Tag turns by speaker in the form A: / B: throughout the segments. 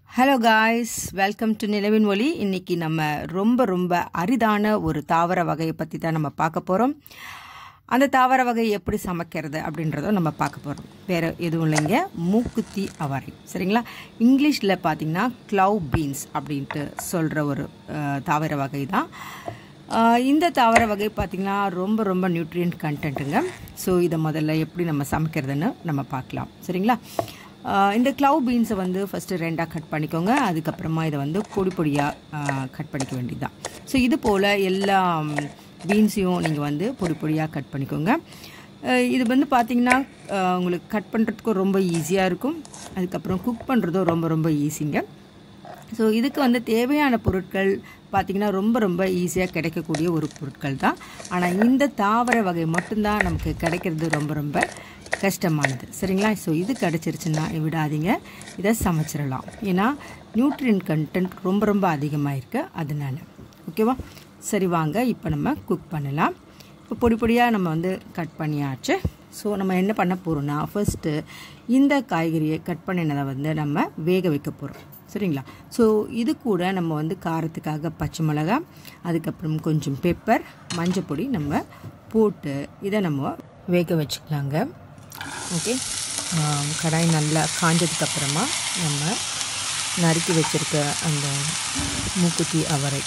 A: Hello guys welcome to நிலவின் ஒளி இன்னைக்கு நம்ம ரொம்ப ரொம்ப அரிதான ஒரு தாவர வகையை பற்றி தான் நம்ம பார்க்க போகிறோம் அந்த தாவர வகை எப்படி சமைக்கிறது அப்படின்றத நம்ம பார்க்க போகிறோம் வேறு எதுவும் இல்லைங்க மூக்குத்தி அவரை சரிங்களா இங்கிலீஷில் பார்த்தீங்கன்னா க்ளவ் பீன்ஸ் அப்படின்ட்டு சொல்கிற ஒரு அஹ், தாவர வகை தான் அஹ், இந்த தாவர வகை பார்த்திங்கன்னா ரொம்ப ரொம்ப நியூட்ரியன்ட் கண்டென்ட்டுங்க ஸோ இதை முதல்ல எப்படி நம்ம சமைக்கிறதுன்னு நம்ம பார்க்கலாம் சரிங்களா ஆஹ் இந்த க்ளவ் பீன்ஸை வந்து ஃபஸ்ட்டு ரெண்டாக கட் பண்ணிக்கோங்க அதுக்கப்புறமா இதை வந்து பொடி பொடியாக கட் பண்ணிக்க வேண்டியதுதான் ஸோ இது போல் எல்லா பீன்ஸையும் நீங்கள் வந்து பொடி பொடியாக கட் பண்ணிக்கோங்க ஆஹ் இது வந்து பார்த்திங்கன்னா ஆஹ் உங்களுக்கு கட் பண்ணுறதுக்கும் ரொம்ப ஈஸியாக இருக்கும் அதுக்கப்புறம் குக் பண்ணுறதும் ரொம்ப ரொம்ப ஈஸிங்க ஸோ இதுக்கு வந்து தேவையான பொருட்கள் பார்த்திங்கன்னா ரொம்ப ரொம்ப ஈஸியாக கிடைக்கக்கூடிய ஒரு பொருட்கள் தான் ஆனால் இந்த தாவர வகை மட்டும்தான் நமக்கு கிடைக்கிறது ரொம்ப ரொம்ப கஷ்டமானது சரிங்களா ஸோ இது கிடச்சிருச்சுன்னா விடாதீங்க இதை சமைச்சிடலாம் ஏன்னா நியூட்ரியன் கண்டென்ட் ரொம்ப ரொம்ப அதிகமாக இருக்கு அதனால ஓகேவா சரி வாங்க இப்போ நம்ம குக் பண்ணலாம் இப்போ பொடி பொடியாக நம்ம வந்து கட் பண்ணியாச்சு ஸோ நம்ம என்ன பண்ண போகிறோம்னா ஃபர்ஸ்ட்டு இந்த காய்கறியை கட் பண்ணினதை வந்து நம்ம வேக வைக்க போகிறோம் சரிங்களா ஸோ இது கூட நம்ம வந்து காரத்துக்காக பச்சை மிளகாய் அதுக்கப்புறம் கொஞ்சம் பெப்பர் மஞ்சப்பொடி நம்ம போட்டு இதை நம்ம வேக வச்சுக்கலாங்க ஓகே ஆம், கடாய் நல்லா காஞ்சதுக்கப்புறமா நம்ம நறுக்கி வச்சுருக்க அந்த மூக்குத்தி அவரை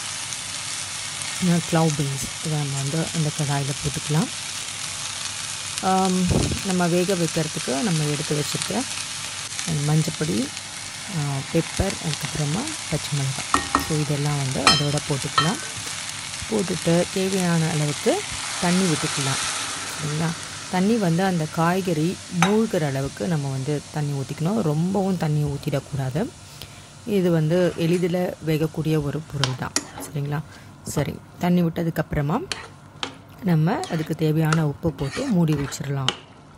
A: க்ளவ் பீன்ஸ் இதை நம்ம வந்து அந்த கடாயில் போட்டுக்கலாம் ஆம், நம்ம வேக வைக்கிறதுக்கு நம்ம எடுத்து வச்சுருக்க மஞ்சப்பொடி பெப்பர் அதுக்கப்புறமா பச்சை மிளகாய் ஸோ இதெல்லாம் வந்து அதோட போட்டுக்கலாம் போட்டுட்டு தேவையான அளவுக்கு தண்ணி விட்டுக்கலாம் சரிங்களா தண்ணி வந்து அந்த காய்கறி மூழ்கிற அளவுக்கு நம்ம வந்து தண்ணி ஊற்றிக்கணும் ரொம்பவும் தண்ணி ஊற்றிடக்கூடாது இது வந்து எளிதில் வேகக்கூடிய ஒரு பொருள் தான் சரிங்களா சரி தண்ணி விட்டதுக்கப்புறமா நம்ம அதுக்கு தேவையான உப்பு போட்டு மூடி வச்சிடலாம்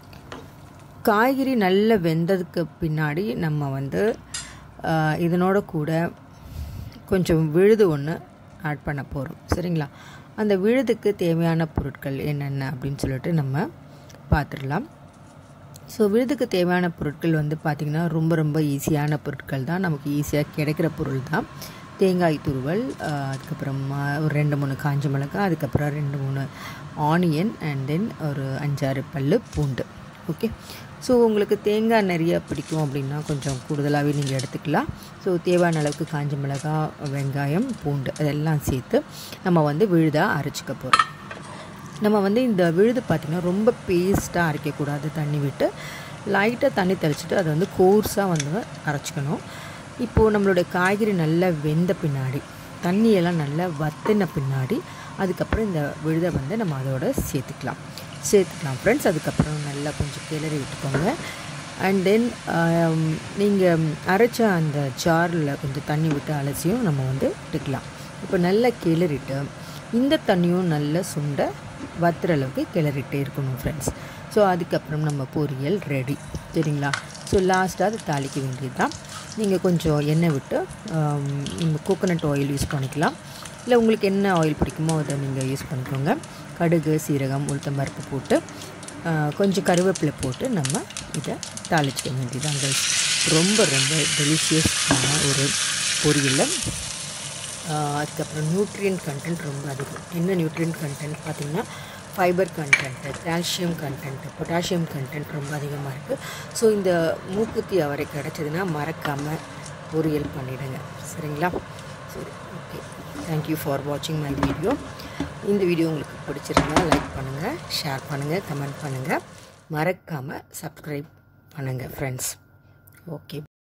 A: காய்கறி நல்லா வெந்ததுக்கு பின்னாடி நம்ம வந்து ஆஹ், இதனோட கூட கொஞ்சம் விழுது ஒன்று ஆட் பண்ண போகிறோம் சரிங்களா அந்த விழுதுக்கு தேவையான பொருட்கள் என்னென்ன அப்படின்னு சொல்லிட்டு நம்ம பார்த்துடலாம் ஸோ விழுதுக்கு தேவையான பொருட்கள் வந்து பார்த்திங்கன்னா ரொம்ப ரொம்ப ஈஸியான பொருட்கள் தான் நமக்கு ஈஸியாக கிடைக்கிற பொருள் தான் தேங்காய் துருவல் ஆஹ், அதுக்கப்புறமா ஒரு ரெண்டு மூணு காஞ்ச மிளகாய் அதுக்கப்புறம் ரெண்டு மூணு ஆனியன் அண்ட் தென் ஒரு அஞ்சாறு பல்லு பூண்டு ஓகே ஸோ உங்களுக்கு தேங்காய் நிறைய பிடிக்கும் அப்படின்னா கொஞ்சம் கூடுதலாகவே நீங்கள் எடுத்துக்கலாம் ஸோ தேவையான அளவுக்கு காஞ்ச மிளகாய் வெங்காயம் பூண்டு அதெல்லாம் சேர்த்து நம்ம வந்து விழுதாக அரைச்சிக்க போகிறோம் நம்ம வந்து இந்த விழுது பார்த்திங்கன்னா ரொம்ப பேஸ்ட்டாக அரைக்கக்கூடாது தண்ணி விட்டு லைட்டாக தண்ணி தெளிச்சிட்டு அதை வந்து கோர்ஸாக வந்து அரைச்சிக்கணும் இப்போது நம்மளுடைய காய்கறி நல்லா வெந்த பின்னாடி தண்ணியெல்லாம் நல்லா வத்தின பின்னாடி அதுக்கப்புறம் இந்த விழுதை வந்து நம்ம அதோட சேர்த்துக்கலாம் சேர்த்துக்கலாம் ஃப்ரெண்ட்ஸ் அதுக்கப்புறம் நல்லா கொஞ்சம் கிளறி விட்டுக்கோங்க அண்ட் தென் நீங்கள் அரைச்ச அந்த ஜாரில் கொஞ்சம் தண்ணி விட்டு அலசியும் நம்ம வந்து விட்டுக்கலாம் இப்போ நல்லா கிளறிட்டு இந்த தண்ணியும் நல்லா சுண்ட வத்துற அளவுக்கு கிளறிட்டே இருக்கணும் ஃப்ரெண்ட்ஸ் ஸோ அதுக்கப்புறம் நம்ம பொரியல் ரெடி சரிங்களா ஸோ லாஸ்ட்டாக அது தாளிக்க வேண்டியது தான் நீங்கள் கொஞ்சம் எண்ணெய் விட்டு கோகோனட் ஆயில் யூஸ் பண்ணிக்கலாம் இல்லை உங்களுக்கு என்ன ஆயில் பிடிக்குமோ அதை நீங்கள் யூஸ் பண்ணிக்கோங்க கடுகு சீரகம் உளுத்தம்பருப்பு போட்டு ஆஹ், கொஞ்சம் கருவேப்பிலை போட்டு நம்ம இதை தாளிச்சிக்க வேண்டியதான் guys. ரொம்ப ரொம்ப டெலிஷியஸான ஒரு பொரியல் ஆஹ் அதுக்கப்புறம் நியூட்ரியன்ட் கண்டென்ட் ரொம்ப அதிகம் என்ன நியூட்ரியன்ட் கண்டென்ட் பார்த்தீங்கன்னா fibre content calcium content potassium content ரொம்ப அதிகமாக இருக்குது ஸோ இந்த மூக்குத்தி அவரை கிடச்சதுன்னா மறக்காமல் பொரியல் பண்ணிவிடுங்க சரிங்களா சரி ஓகே தேங்க்யூ ஃபார் வாட்சிங் மை வீடியோ இந்த வீடியோ உங்களுக்கு பிடிச்சிருந்தா லைக் பண்ணுங்கள் ஷேர் பண்ணுங்கள் கமெண்ட் பண்ணுங்கள் மறக்காமல் சப்ஸ்கிரைப் பண்ணுங்கள் ஃப்ரெண்ட்ஸ் ஓகே